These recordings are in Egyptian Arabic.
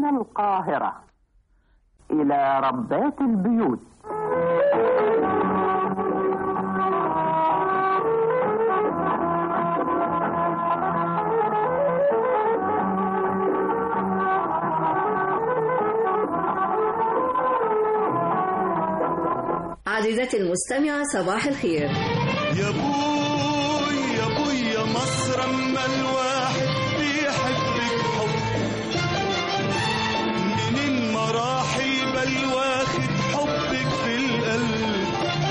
القاهرة إلى ربات البيوت عزيزتي المستمعة صباح الخير يا بوي يا بوي يا مصر اما الواحد بيحبك حب منين ما راح يبقى واخد حبك في القلب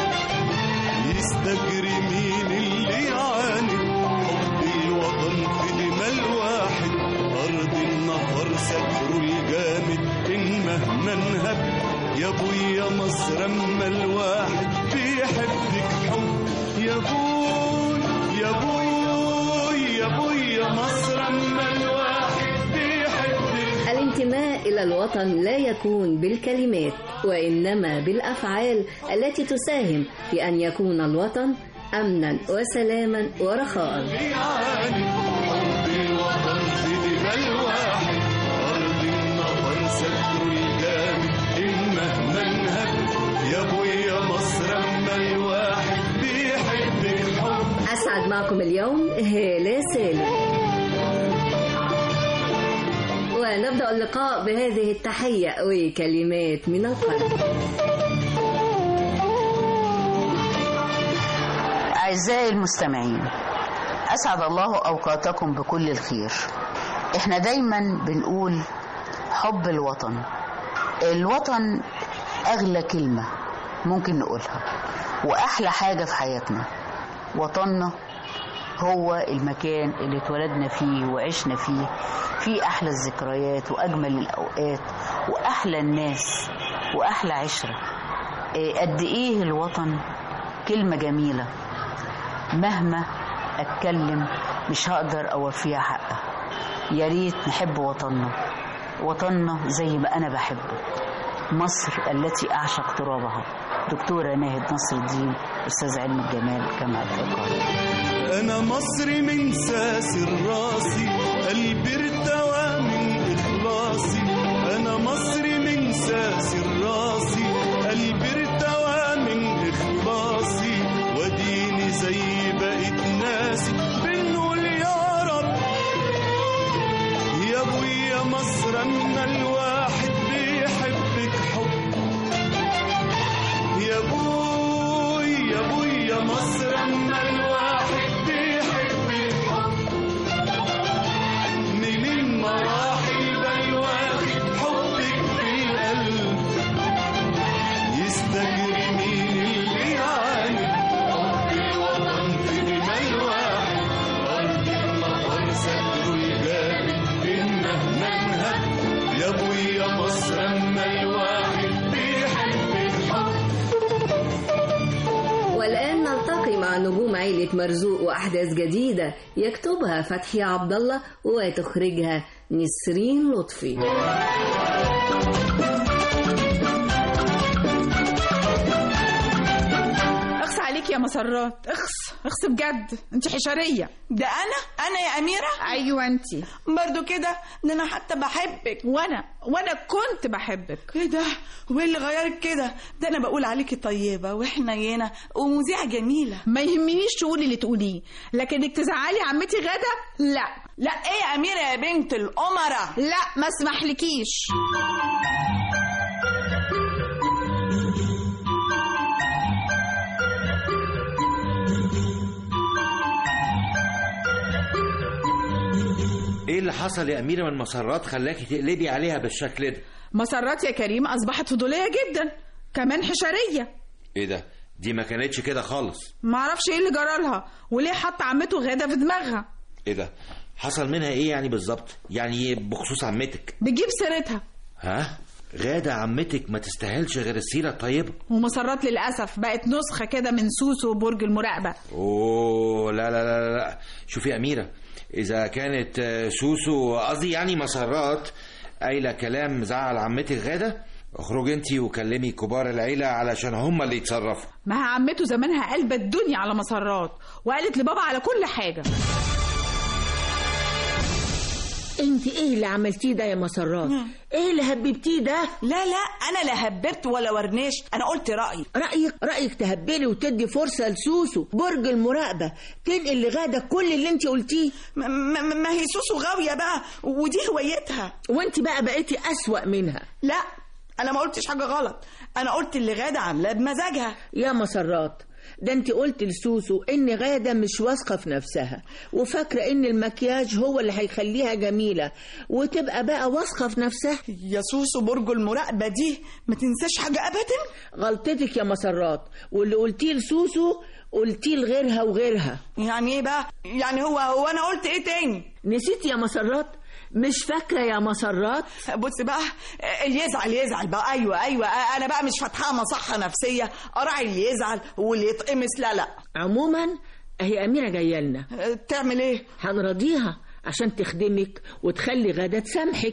يستجري مين اللي يعاند حب الوطن في دماء الواحد ارض النهر ستره الجامد ان مهما انهب يا ابوي يا مصر اما الواحد بيحبك حب يا بوي يا بوي يا بوي يا مصر اما الواحد بيحبك الانتماء إلى الوطن لا يكون بالكلمات وإنما بالأفعال التي تساهم في أن يكون الوطن أمنا وسلاما ورخاء بيعاني حب الوطن في دماء الواحد ارض النهر ستره الجامد ان مهما انهب يا ابوي يا مصر اما الواحد بيحبك حب أسعد معكم اليوم هالة سالم ونبدأ اللقاء بهذه التحية وكلمات من القلب أعزائي المستمعين أسعد الله أوقاتكم بكل الخير إحنا دايما بنقول حب الوطن الوطن أغلى كلمة ممكن نقولها وأحلى حاجة في حياتنا وطننا هو المكان اللي اتولدنا فيه وعشنا فيه فيه أحلى الذكريات وأجمل الأوقات وأحلى الناس وأحلى عشرة إيه قد إيه الوطن كلمة جميلة مهما اتكلم مش هقدر اوفيها حقها يا ريت نحب وطننا وطننا زي ما انا بحبه مصر التي اعشق ترابها دكتوره ناهد نصر الدين استاذ علم الجمال جامعه القاهره انا مصري من ساسر راسي قلبي ارتوى من اخلاصي انا مصري من ساسر راسي قلبي ارتوى من اخلاصي وديني زي بقيت ناسي بنقول يا رب يا ابوي يا مصر اما الواحد بيحبك حب يا بوي يا بوي يا مصر اما الواحد بيحبك حب منين ما راح يبقى الواخد حبك في القلب يستجري مين اللي يعاني حب الوطن في دماء الواحد ارض النهر ستره الجامد ان مهما انهب يا ابوي يا مصر اما الواحد بيحبك حب والآن نلتقي مع نجوم عيلة مرزوق وأحداث جديدة يكتبها فتحي عبد الله وتخرجها نسرين لطفي اخس عليك يا مسرات اخس اخس بجد انت حشريه ده انا انا يا اميره ايوه انت برضو كده ده انا حتى بحبك وانا وانا كنت بحبك ايه ده وايه اللي غيرك كده ده انا بقول عليكي طيبه وحنينه ومذيعه جميله ما يهمنيش تقولي اللي تقوليه لكنك تزعلي عمتي غدا لا لا ايه يا اميره يا بنت الامراء لا ما اسمحلكيش ايه اللي حصل يا اميره من مسرات خلاكي تقلبي عليها بالشكل ده مسرات يا كريم اصبحت فضوليه جدا كمان حشريه ايه ده دي ما كانتش كده خالص ما اعرفش ايه اللي جرالها وليه حط عمته غاده في دماغها ايه ده حصل منها ايه يعني بالظبط يعني بخصوص عمتك بتجيب سيرتها ها غادة عمتك ما تستاهلش غير السيرة الطيبة ومسرات للاسف بقت نسخه كده من سوسو وبرج المراقبه اوه لا لا لا لا شوفي يا أميرة إذا كانت آه، سوسو قصدي يعني مسرات قايلة كلام زعل عمتك غادة اخرجي انتي وكلمي كبار العيلة علشان هم اللي يتصرفوا ما هي عمته زمانها قلبة الدنيا على مسرات وقالت لبابا على كل حاجة انت ايه اللي عملتيه ده يا مسرات ايه اللي هببتيه ده لا لا انا لا هببت ولا ورنيش انا قلت رايي رايك رايك تهبلي وتدي فرصه لسوسو برج المراقبه تنقل لغاده كل اللي انت قلتيه م- م- ما هي سوسو غاويه بقى ودي هوايتها وانت بقى بقيتي اسوا منها لا انا ما قلتش حاجه غلط انا قلت اللي غاده عاملاه بمزاجها يا مسرات ده انت قلت لسوسو ان غادة مش واثقة في نفسها وفاكرة ان المكياج هو اللي هيخليها جميلة وتبقى بقى واثقة في نفسها يا سوسو برج المراقبه دي ما تنساش حاجه ابدا غلطتك يا مسرات واللي قلتيه لسوسو قلتيه لغيرها وغيرها يعني ايه بقى يعني هو هو انا قلت ايه تاني نسيت يا مسرات مش فاكرة يا مسرات بص بقى اللي يزعل يزعل بقى ايوه ايوه انا بقى مش فاتحه مصحه نفسيه اراعي اللي يزعل واللي يتقمص لا لا عموما اهي أميرة جاية لنا تعمل ايه هنرضيها عشان تخدمك وتخلي غادة تسامحك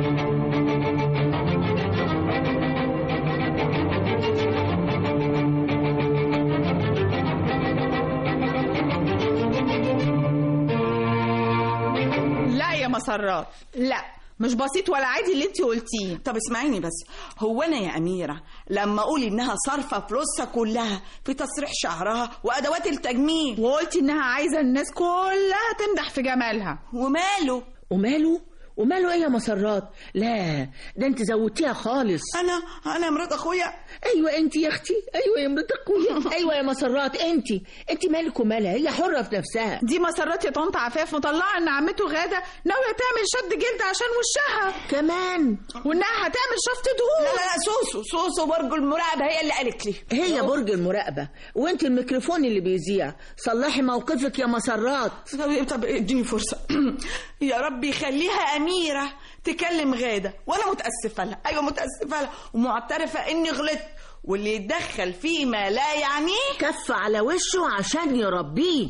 لا يا مسرات لا مش بسيط ولا عادي اللي انت قلتيه طب اسمعيني بس هو انا يا اميره لما اقول انها صارفه فلوسها كلها في تسريح شعرها وادوات التجميل وقلتي انها عايزه الناس كلها تمدح في جمالها وماله وماله وماله ايه يا مسرات لا ده انت زودتيها خالص انا انا مرات اخويا ايوه انت يا اختي ايوه يا مرات اخويا ايوه يا مسرات انت انت مالك ومالها هي حره في نفسها دي مسرات يا طنط عفاف مطلعه ان عمته غاده ناويه تعمل شد جلد عشان وشها كمان وانها هتعمل شفط لا دهون لا لا سوسو سوسو برج المراقبه هي اللي قالت لي هي برج المراقبه وانت الميكروفون اللي بيذيع صلحي موقفك يا مسرات طب طب اديني فرصه يا رب يخليها اميره تكلم غاده وانا متاسفه لها ايوه متاسفه لها ومعترفه اني غلطت واللي يتدخل فيما لا يعنيه كف على وشه عشان يربيه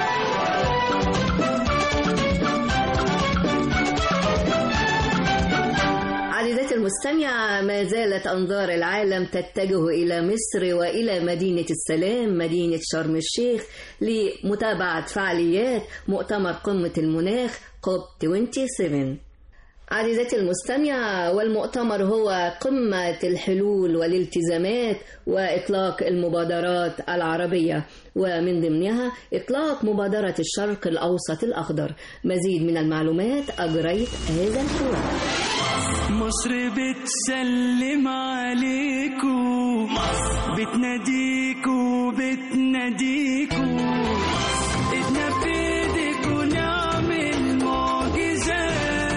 عزيزتي المستمعة ما زالت أنظار العالم تتجه إلى مصر وإلى مدينة السلام مدينة شرم الشيخ لمتابعة فعاليات مؤتمر قمة المناخ كوب 27 عزيزتي المستمعة والمؤتمر هو قمة الحلول والالتزامات وإطلاق المبادرات العربية ومن ضمنها إطلاق مبادرة الشرق الأوسط الأخضر مزيد من المعلومات أجريت هذا الحوار مصر بتسلم عليكو بتناديكو بتناديكو ايدنا في ايديكو نعمل معجزات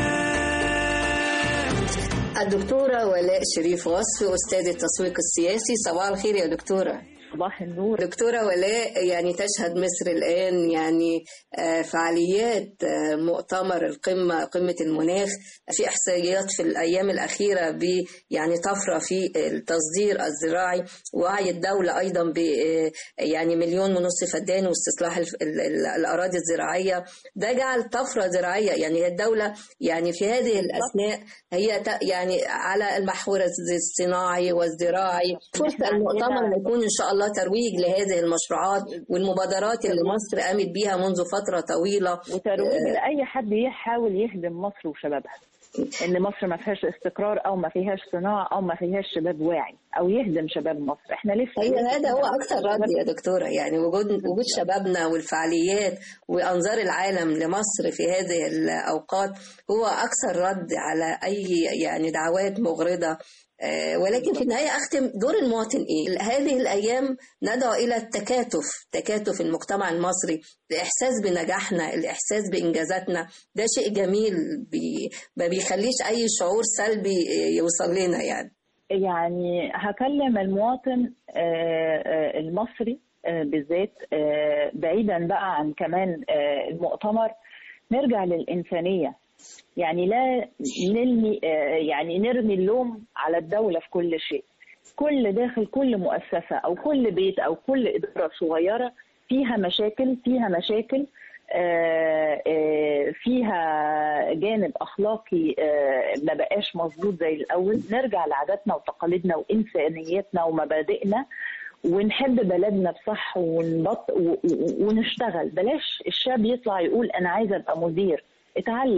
الدكتورة ولاء شريف وصفي أستاذ التسويق السياسي صباح الخير يا دكتورة صباح النور دكتورة ولاء يعني تشهد مصر الآن يعني آه، فعاليات آه، مؤتمر القمة قمة المناخ في إحصائيات في الأيام الأخيرة ب يعني طفرة في التصدير الزراعي ووعي الدولة أيضا ب آه، يعني مليون ونصف فدان واستصلاح الف- ال- ال- الأراضي الزراعية ده جعل طفرة زراعية يعني الدولة يعني في هذه الأثناء هي ت- يعني على المحور الصناعي والزراعي فرصة المؤتمر إنه يكون إن شاء الله ترويج لهذه المشروعات والمبادرات اللي مصر قامت بيها منذ فترة طويلة وترويج لاي حد يحاول يخدم مصر وشبابها ان مصر ما فيهاش استقرار او ما فيهاش صناعه او ما فيهاش شباب واعي او يهدم شباب مصر احنا لسه هي هذا هو أكثر رد يا دكتورة يعني وجود وجود شبابنا والفعاليات وأنظار العالم لمصر في هذه الأوقات هو أكثر رد على أي يعني دعوات مغرضة آه، ولكن في النهاية أختم دور المواطن إيه؟ هذه الأيام ندعو إلى التكاتف تكاتف المجتمع المصري الإحساس بنجاحنا الإحساس بإنجازاتنا ده شيء جميل بي ما بيخليش أي شعور سلبي آه، يوصل لنا يعني يعني هكلم المواطن آه، آه، المصري آه، بالذات آه، بعيدا بقى عن كمان آه، المؤتمر نرجع للإنسانية يعني لا نرمي آه، يعني نرمي اللوم على الدولة في كل شيء كل داخل كل مؤسسة أو كل بيت أو كل إدارة صغيرة فيها مشاكل فيها مشاكل آه، آه، فيها جانب أخلاقي آه، ما بقاش مظبوط زي الأول نرجع لعاداتنا وتقاليدنا وإنسانيتنا ومبادئنا ونحب بلدنا بصح ونبط و- و- ونشتغل بلاش الشاب يطلع يقول أنا عايز أبقى مدير اتعلم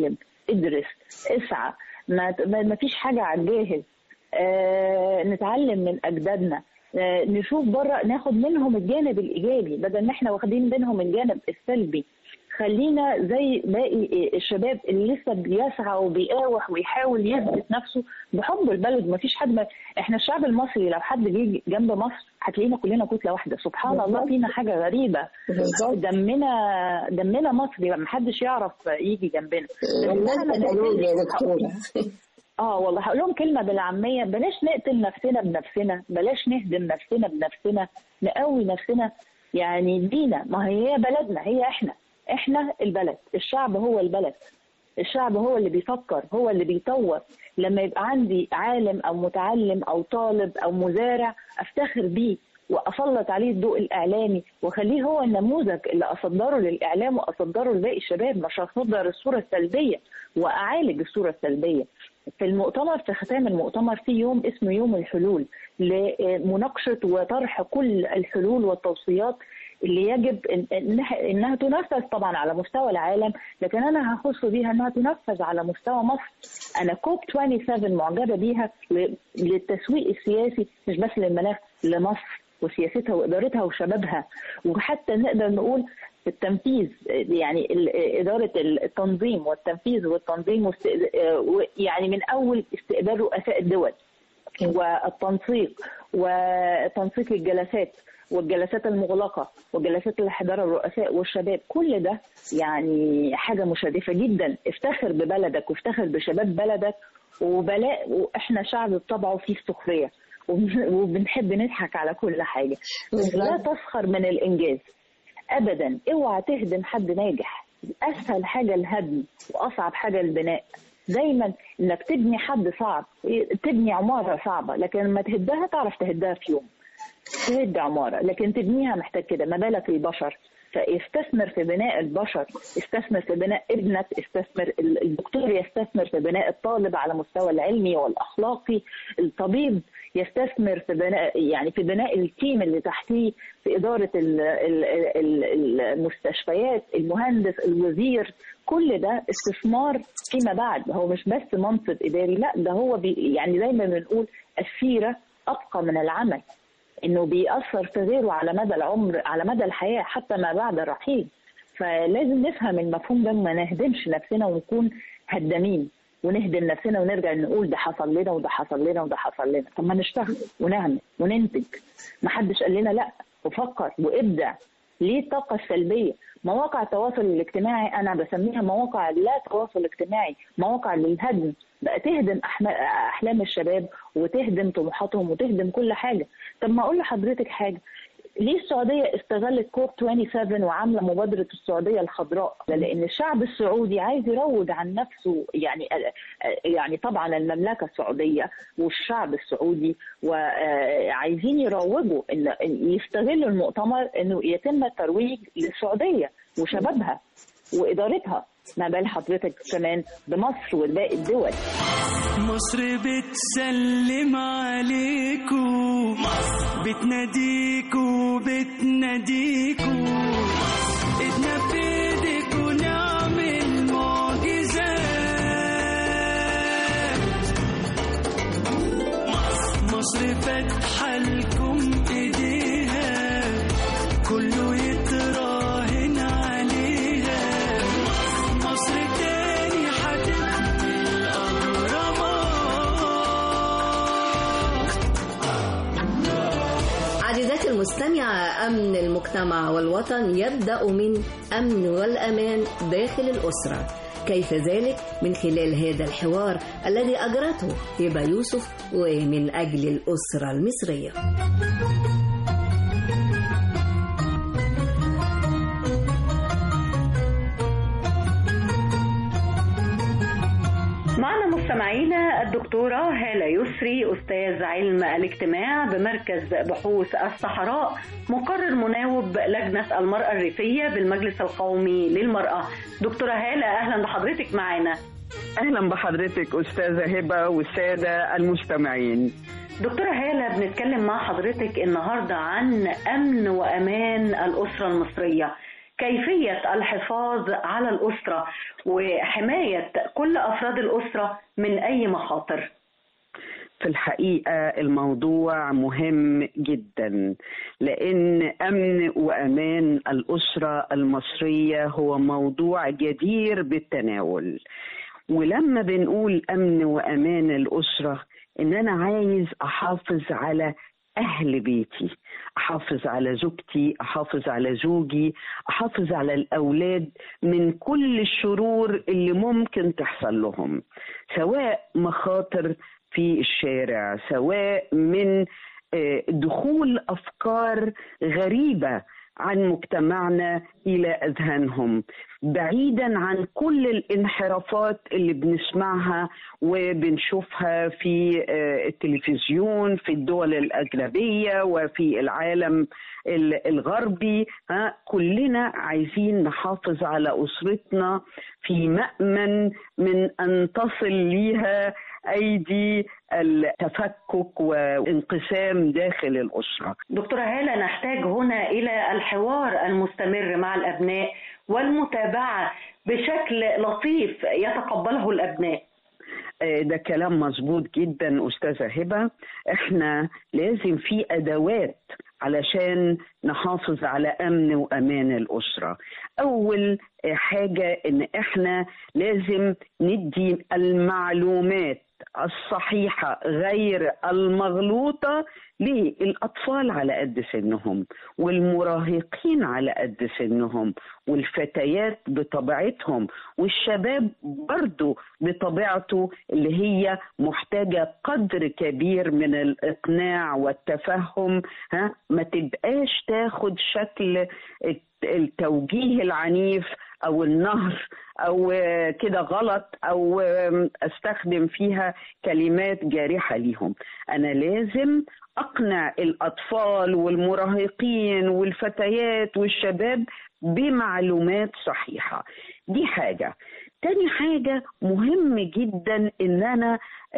ادرس اسعى ما ما ما فيش حاجه على الجاهز آه نتعلم من اجدادنا آه نشوف بره ناخد منهم الجانب الايجابي بدل ما احنا واخدين منهم الجانب السلبي خلينا زي باقي الشباب اللي لسه بيسعى وبيقاوح ويحاول يثبت نفسه بحب البلد ما فيش حد ما احنا الشعب المصري لو حد جه جنب مصر هتلاقينا كلنا كتله واحده سبحان الله فينا حاجه غريبه دمنا دمنا مصري ما حدش يعرف يجي جنبنا الناس بتقول يا دكتوره اه والله هقول لهم كلمه بالعاميه بلاش نقتل نفسنا بنفسنا بلاش نهدم نفسنا بنفسنا نقوي نفسنا يعني دينا ما هي بلدنا هي احنا احنا البلد الشعب هو البلد الشعب هو اللي بيفكر هو اللي بيطور لما يبقى عندي عالم او متعلم او طالب او مزارع افتخر بيه واسلط عليه الضوء الاعلامي واخليه هو النموذج اللي اصدره للاعلام واصدره لباقي الشباب مش هصدر الصوره السلبيه واعالج الصوره السلبيه في المؤتمر في ختام المؤتمر في يوم اسمه يوم الحلول لمناقشه وطرح كل الحلول والتوصيات اللي يجب إنها, انها تنفذ طبعا على مستوى العالم لكن انا هخص بيها انها تنفذ على مستوى مصر انا كوب 27 معجبه بيها للتسويق السياسي مش بس للمناخ لمصر وسياستها وادارتها وشبابها وحتى نقدر نقول التنفيذ يعني اداره التنظيم والتنفيذ والتنظيم يعني من اول استقبال رؤساء الدول والتنسيق وتنسيق الجلسات والجلسات المغلقة والجلسات اللي حضرها الرؤساء والشباب كل ده يعني حاجة مشرفة جدا افتخر ببلدك وافتخر بشباب بلدك وبلاء واحنا شعب بطبعه فيه السخرية وبنحب نضحك على كل حاجة لا تسخر من الإنجاز أبدا اوعى تهدم حد ناجح أسهل حاجة الهدم وأصعب حاجة البناء دايما انك تبني حد صعب تبني عمارة صعبة لكن لما تهدها تعرف تهدها في يوم تهد عمارة لكن تبنيها محتاج كده ما بالك البشر فاستثمر في بناء البشر استثمر في بناء ابنك استثمر الدكتور يستثمر في بناء الطالب على مستوى العلمي والأخلاقي الطبيب يستثمر في بناء يعني في بناء التيم اللي تحتيه في إدارة المستشفيات المهندس الوزير كل ده استثمار فيما بعد هو مش بس منصب إداري لا ده هو بي يعني دايما بنقول السيرة أبقى من العمل انه بيأثر في غيره على مدى العمر على مدى الحياه حتى ما بعد الرحيل فلازم نفهم المفهوم ده ما نهدمش نفسنا ونكون هدامين ونهدم نفسنا ونرجع نقول ده حصل لنا وده حصل لنا وده حصل لنا طب ما نشتغل ونعمل وننتج ما حدش قال لنا لا وفكر وابدع ليه الطاقة السلبية؟ مواقع التواصل الاجتماعي أنا بسميها مواقع لا تواصل اجتماعي، مواقع للهدم، بقى تهدم أحلام الشباب وتهدم طموحاتهم وتهدم كل حاجة. طب ما أقول لحضرتك حاجة، ليه السعودية استغلت كوب 27 وعاملة مبادرة السعودية الخضراء؟ لأن الشعب السعودي عايز يروج عن نفسه يعني يعني طبعا المملكة السعودية والشعب السعودي وعايزين يروجوا إن يستغلوا المؤتمر إنه يتم الترويج للسعودية وشبابها وإدارتها ما بال حضرتك كمان بمصر وباقي الدول مصر بتسلم عليكو بتناديكو بتناديكو ايدنا في ايديكو نعمل معجزات مصر فاتحة لكم ايديها كله يتراهن عليها مصر تاني هتبني الأهرامات عزيزاتي المستمعة أمن المجتمع والوطن يبدأ من أمن والأمان داخل الأسرة كيف ذلك من خلال هذا الحوار الذي أجرته هبة يوسف ومن أجل الأسرة المصرية معنا مستمعينا الدكتورة هالة يسري أستاذ علم الاجتماع بمركز بحوث الصحراء مقرر مناوب لجنة المرأة الريفية بالمجلس القومي للمرأة دكتورة هالة أهلا بحضرتك معنا اهلا بحضرتك استاذه هبه والساده المستمعين دكتورة هالة بنتكلم مع حضرتك النهاردة عن أمن وأمان الأسرة المصرية كيفية الحفاظ على الأسرة وحماية كل أفراد الأسرة من أي مخاطر في الحقيقة الموضوع مهم جدا لأن أمن وأمان الأسرة المصرية هو موضوع جدير بالتناول ولما بنقول أمن وأمان الأسرة إن أنا عايز أحافظ على أهل بيتي أحافظ على زوجتي أحافظ على زوجي أحافظ على الأولاد من كل الشرور اللي ممكن تحصل لهم سواء مخاطر في الشارع سواء من دخول افكار غريبه عن مجتمعنا الى اذهانهم بعيدا عن كل الانحرافات اللي بنسمعها وبنشوفها في التلفزيون في الدول الاجنبيه وفي العالم الغربي ها كلنا عايزين نحافظ على اسرتنا في مامن من ان تصل ليها ايدي التفكك وانقسام داخل الاسره. دكتوره هاله نحتاج هنا الى الحوار المستمر مع الابناء والمتابعه بشكل لطيف يتقبله الابناء. ده كلام مظبوط جدا استاذه هبه احنا لازم في ادوات علشان نحافظ على امن وامان الاسره اول حاجه ان احنا لازم ندي المعلومات الصحيحة غير المغلوطة للأطفال على قد سنهم والمراهقين على قد سنهم والفتيات بطبيعتهم والشباب برضو بطبيعته اللي هي محتاجة قدر كبير من الإقناع والتفهم ها ما تبقاش تاخد شكل التوجيه العنيف او النهر او كده غلط او استخدم فيها كلمات جارحه ليهم انا لازم اقنع الاطفال والمراهقين والفتيات والشباب بمعلومات صحيحه دي حاجه تاني حاجة مهم جدا ان انا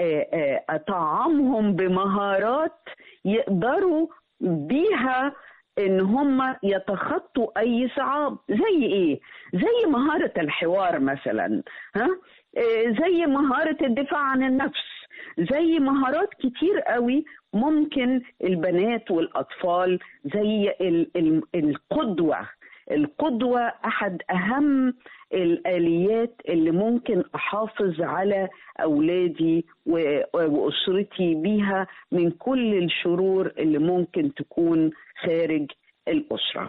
اطعمهم بمهارات يقدروا بيها ان هم يتخطوا اي صعاب زي ايه زي مهاره الحوار مثلا ها زي مهاره الدفاع عن النفس زي مهارات كتير قوي ممكن البنات والاطفال زي القدوه القدوه احد اهم الاليات اللي ممكن احافظ على اولادي واسرتي بيها من كل الشرور اللي ممكن تكون خارج الاسره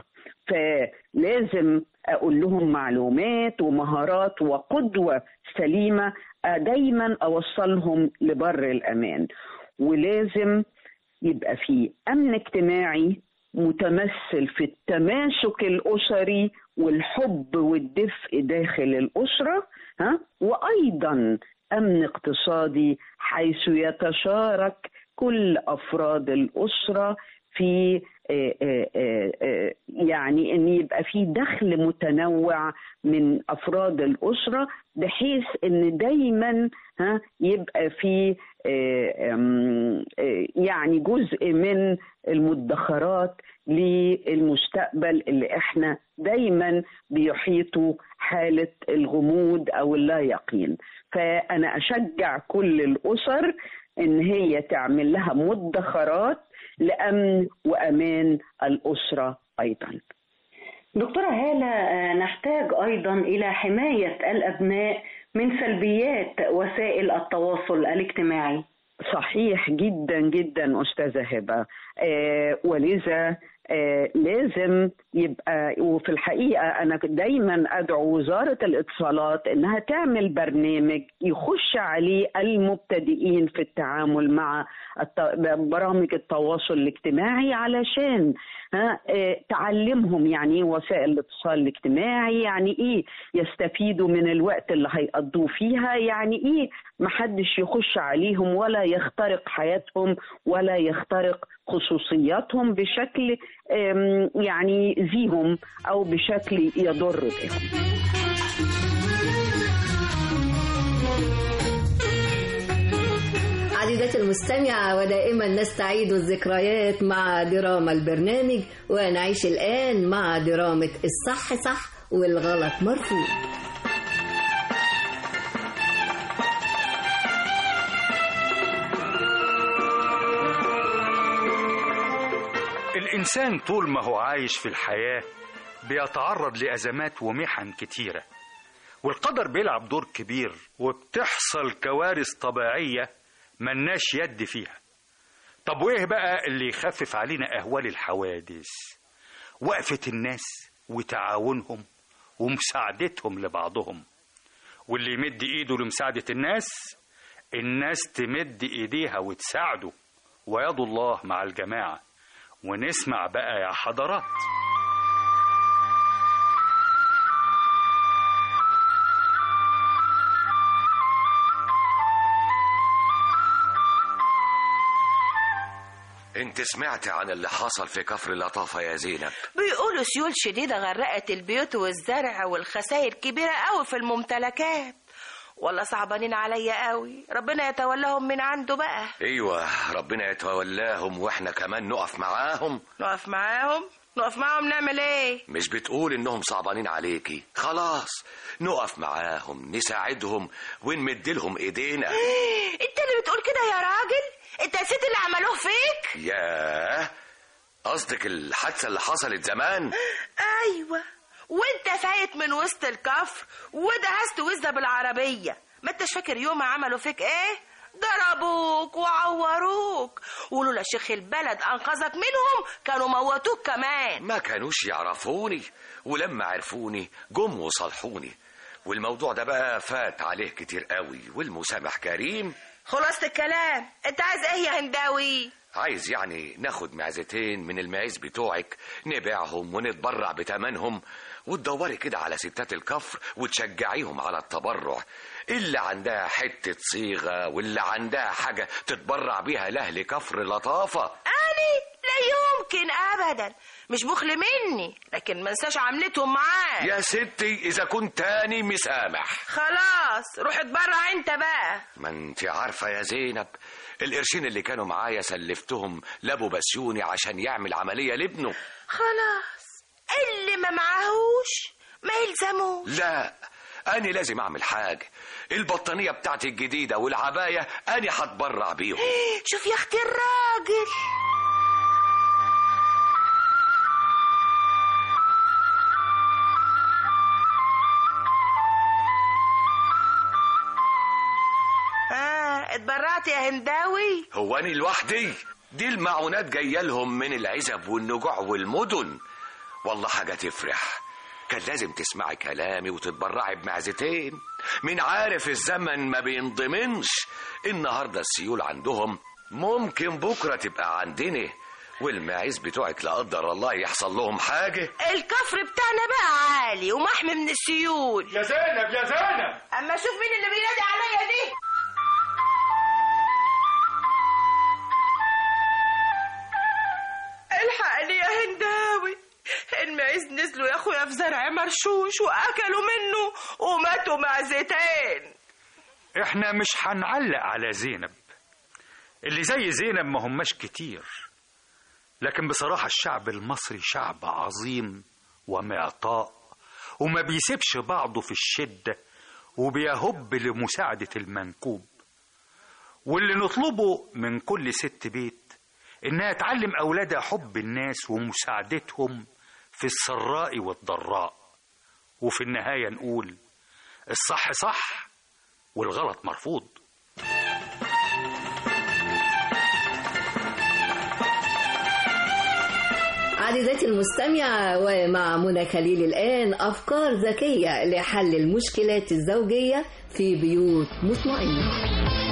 فلازم اقول لهم معلومات ومهارات وقدوه سليمه دايما اوصلهم لبر الامان ولازم يبقى في امن اجتماعي متمثل في التماسك الاسري والحب والدفء داخل الاسره ها وايضا امن اقتصادي حيث يتشارك كل افراد الاسره في يعني ان يبقى في دخل متنوع من افراد الاسره بحيث ان دايما ها يبقى في يعني جزء من المدخرات للمستقبل اللي احنا دايما بيحيطوا حاله الغموض او اللا يقين فانا اشجع كل الاسر ان هي تعمل لها مدخرات لامن وامان الاسره ايضا. دكتوره هاله نحتاج ايضا الى حمايه الابناء من سلبيات وسائل التواصل الاجتماعي. صحيح جدا جدا استاذه هبه آه ولذا آه لازم يبقى وفي الحقيقه انا دايما ادعو وزاره الاتصالات انها تعمل برنامج يخش عليه المبتدئين في التعامل مع برامج التواصل الاجتماعي علشان ها آه تعلمهم يعني ايه وسائل الاتصال الاجتماعي يعني ايه يستفيدوا من الوقت اللي هيقضوه فيها يعني ايه محدش يخش عليهم ولا يخترق حياتهم ولا يخترق خصوصياتهم بشكل يعني يأذيهم أو بشكل يضر بهم عزيزتي المستمعة ودائما نستعيد الذكريات مع دراما البرنامج ونعيش الآن مع درامة الصح صح والغلط مرفوض الإنسان طول ما هو عايش في الحياة بيتعرض لأزمات ومحن كتيرة والقدر بيلعب دور كبير وبتحصل كوارث طبيعية ملناش يد فيها طب وإيه بقى اللي يخفف علينا أهوال الحوادث وقفة الناس وتعاونهم ومساعدتهم لبعضهم واللي يمد إيده لمساعدة الناس الناس تمد إيديها وتساعده ويد الله مع الجماعة ونسمع بقى يا حضرات انت سمعت عن اللي حصل في كفر لطافة يا زينب بيقولوا سيول شديدة غرقت البيوت والزرع والخسائر كبيرة قوي في الممتلكات والله صعبانين عليا قوي ربنا يتولاهم من عنده بقى ايوه ربنا يتولاهم واحنا كمان نقف معاهم نقف معاهم نقف معاهم نعمل ايه مش بتقول انهم صعبانين عليكي خلاص نقف معاهم نساعدهم ونمد لهم ايدينا انت اللي بتقول كده يا راجل انت نسيت اللي عملوه فيك ياه قصدك الحادثة اللي حصلت زمان ايوه وانت فايت من وسط الكفر ودهست وزة بالعربية ما انتش فاكر يوم عملوا فيك ايه ضربوك وعوروك ولولا شيخ البلد انقذك منهم كانوا موتوك كمان ما كانوش يعرفوني ولما عرفوني جم وصالحوني والموضوع ده بقى فات عليه كتير قوي والمسامح كريم خلاصة الكلام انت عايز ايه يا هنداوي عايز يعني ناخد معزتين من المعيز بتوعك نبيعهم ونتبرع بتمنهم وتدوري كده على ستات الكفر وتشجعيهم على التبرع اللي عندها حتة صيغة واللي عندها حاجة تتبرع بيها لأهل كفر لطافة أنا لا يمكن أبدا مش بخل مني لكن ما انساش عملتهم معاه يا ستي إذا كنت تاني مسامح خلاص روح اتبرع انت بقى ما انت عارفة يا زينب القرشين اللي كانوا معايا سلفتهم لابو بسيوني عشان يعمل عملية لابنه خلاص اللي ما معاهوش ما يلزموش لا أنا لازم أعمل حاجة البطانية بتاعتي الجديدة والعباية أنا هتبرع بيهم شوف يا اختي الراجل آه اتبرعت يا هنداوي هو أنا لوحدي دي المعونات جاية لهم من العزب والنجوع والمدن والله حاجة تفرح كان لازم تسمعي كلامي وتتبرعي بمعزتين مين عارف الزمن ما بينضمنش النهارده السيول عندهم ممكن بكرة تبقى عندنا والمعيز بتوعك لا قدر الله يحصل لهم حاجة الكفر بتاعنا بقى عالي ومحمي من السيول يا زينب يا زينب اما شوف مين اللي بينادي عليا دي الحقني يا هنداوي المعيز نزلوا يا اخويا في زرع مرشوش واكلوا منه وماتوا معزتين احنا مش هنعلق على زينب اللي زي زينب ما هماش كتير لكن بصراحة الشعب المصري شعب عظيم ومعطاء وما بيسيبش بعضه في الشدة وبيهب لمساعدة المنكوب واللي نطلبه من كل ست بيت إنها تعلم أولادها حب الناس ومساعدتهم في السراء والضراء وفي النهاية نقول الصح صح والغلط مرفوض عزيزتي المستمعة ومع منى خليل الآن أفكار ذكية لحل المشكلات الزوجية في بيوت مطمئنة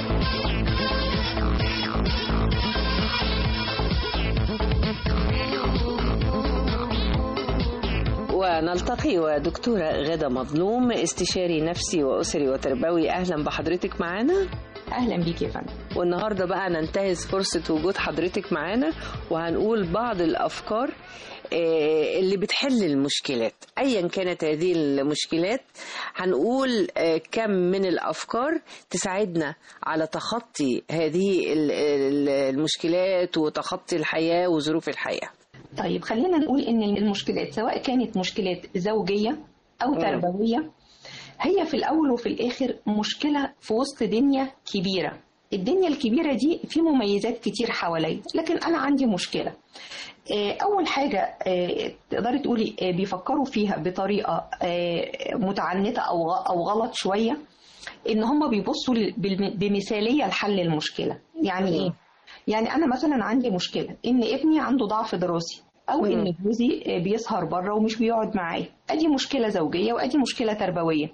ونلتقي ودكتورة غادة مظلوم استشاري نفسي وأسري وتربوي أهلا بحضرتك معانا اهلا بيك يا فندم والنهارده بقى ننتهز فرصة وجود حضرتك معانا وهنقول بعض الأفكار آه، اللي بتحل المشكلات ايا كانت هذه المشكلات هنقول آه، كم من الافكار تساعدنا على تخطي هذه ال- ال- المشكلات وتخطي الحياه وظروف الحياه طيب خلينا نقول ان المشكلات سواء كانت مشكلات زوجيه او مم. تربويه هي في الاول وفي الاخر مشكله في وسط دنيا كبيره الدنيا الكبيره دي في مميزات كتير حواليا لكن انا عندي مشكله آه، اول حاجه آه، تقدري تقولي آه، بيفكروا فيها بطريقه آه، متعنته او غ- او غلط شويه ان هم بيبصوا ل- بالم- بمثاليه لحل المشكله يعني ايه يعني انا مثلا عندي مشكله ان ابني عنده ضعف دراسي او مم. ان جوزي آه، بيسهر بره ومش بيقعد معايا ادي مشكله زوجيه وادي مشكله تربويه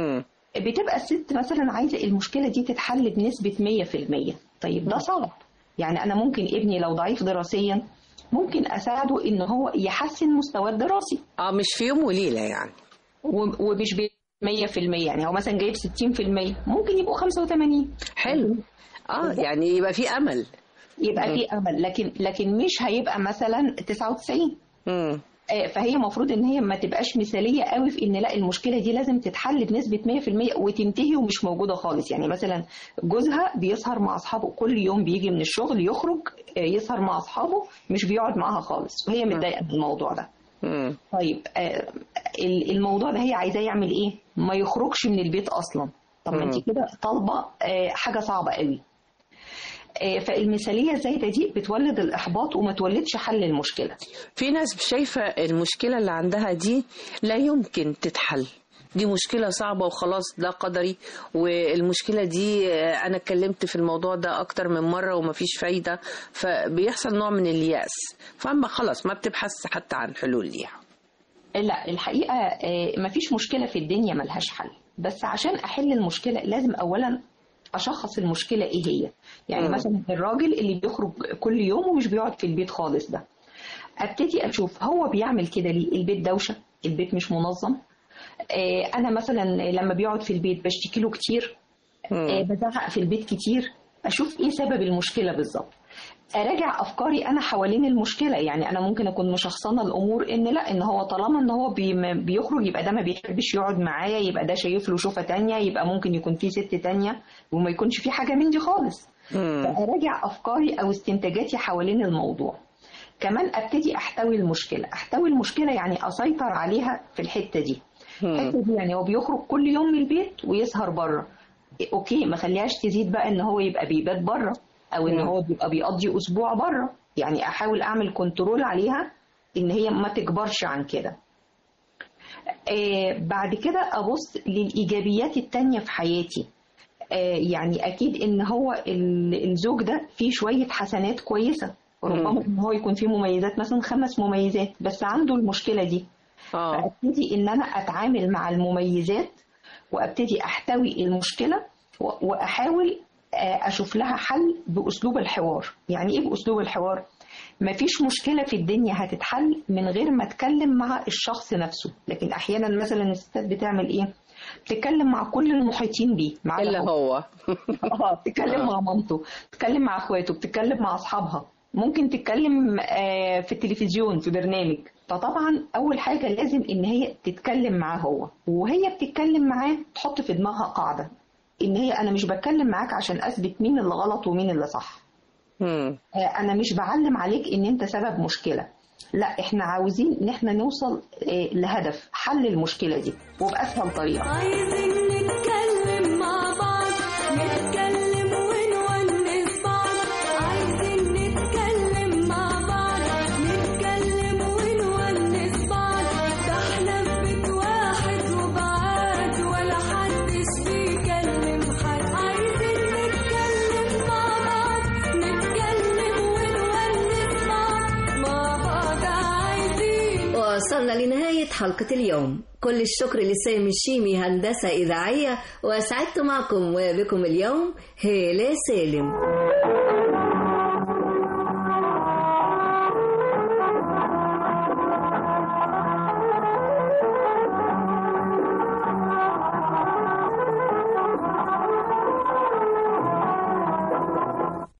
بتبقى الست مثلا عايزه المشكله دي تتحل بنسبه 100% طيب ده صعب يعني انا ممكن ابني لو ضعيف دراسيا ممكن اساعده ان هو يحسن مستواه الدراسي اه مش في يوم وليله يعني و- ومش ب 100% يعني هو مثلا جايب 60% ممكن يبقوا 85 حلو اه يعني يبقى في امل يبقى مم. في امل لكن لكن مش هيبقى مثلا 99 مم. آه، فهي المفروض ان هي ما تبقاش مثاليه قوي في ان لا المشكله دي لازم تتحل بنسبه 100% وتنتهي ومش موجوده خالص يعني مثلا جوزها بيسهر مع اصحابه كل يوم بيجي من الشغل يخرج آه، يسهر مع اصحابه مش بيقعد معاها خالص وهي متضايقه من الموضوع ده طيب آه، ال- الموضوع ده هي عايزاه يعمل ايه ما يخرجش من البيت اصلا طب ما انت مم. كده طالبه آه، حاجه صعبه قوي آه، فالمثاليه الزايده دي بتولد الاحباط وما تولدش حل المشكله في ناس شايفة المشكلة اللي عندها دي لا يمكن تتحل دي مشكلة صعبة وخلاص ده قدري والمشكلة دي آه، أنا اتكلمت في الموضوع ده أكتر من مرة ومفيش فايدة فبيحصل نوع من اليأس فأما خلاص ما بتبحث حتى عن حلول ليها لا الحقيقة آه، مفيش مشكلة في الدنيا ملهاش حل بس عشان أحل المشكلة لازم أولا أشخص المشكلة إيه هي يعني مم. مثلا الراجل اللي بيخرج كل يوم ومش بيقعد في البيت خالص ده أبتدي أشوف هو بيعمل كده ليه البيت دوشة البيت مش منظم آه، أنا مثلا لما بيقعد في البيت بشتكي له كتير آه، بزعق في البيت كتير أشوف إيه سبب المشكلة بالظبط اراجع افكاري انا حوالين المشكله يعني انا ممكن اكون مشخصنه الامور ان لا ان هو طالما ان هو بي ما بيخرج يبقى ده ما بيحبش يقعد معايا يبقى ده شايف له شوفه تانية يبقى ممكن يكون في ست تانية وما يكونش في حاجه من دي خالص فاراجع افكاري او استنتاجاتي حوالين الموضوع كمان ابتدي احتوي المشكله احتوي المشكله يعني اسيطر عليها في الحته دي الحته دي يعني هو بيخرج كل يوم من البيت ويسهر بره اوكي ما خليهاش تزيد بقى ان هو يبقى بيبات بره او ان مم. هو بيبقى بيقضي اسبوع بره يعني احاول اعمل كنترول عليها ان هي ما تكبرش عن كده آه بعد كده ابص للايجابيات التانية في حياتي آه يعني اكيد ان هو ال- الزوج ده فيه شوية حسنات كويسة ربما ان هو يكون فيه مميزات مثلا خمس مميزات بس عنده المشكلة دي فابتدي ان انا اتعامل مع المميزات وابتدي احتوي المشكله و- واحاول آه، اشوف لها حل باسلوب الحوار يعني ايه باسلوب الحوار مفيش مشكله في الدنيا هتتحل من غير ما اتكلم مع الشخص نفسه لكن احيانا مثلا الستات بتعمل ايه بتتكلم مع كل المحيطين بيه مع إلا هو اه بتتكلم مع مامته بتتكلم مع اخواته بتتكلم مع اصحابها ممكن تتكلم آه، في التلفزيون في برنامج فطبعا اول حاجه لازم ان هي تتكلم معاه هو وهي بتتكلم معاه تحط في دماغها قاعده ان هي انا مش بتكلم معاك عشان اثبت مين اللي غلط ومين اللي صح آه، انا مش بعلم عليك ان انت سبب مشكله لا احنا عاوزين ان احنا نوصل آه، لهدف حل المشكله دي وباسهل طريقه عايزين نتكلم مع بعض نتكلم ونونس بعض عايزين نتكلم مع بعض نتكلم ونونس بعض ده احنا في بيت واحد وبعاد ولا حدش بيكلم حد عايزين نتكلم مع بعض نتكلم ونونس بعض مع بعض عايزين وصلنا لنهاية حلقة اليوم كل الشكر لسامي الشيمي هندسة إذاعية وسعدت معكم وبكم اليوم هالة سالم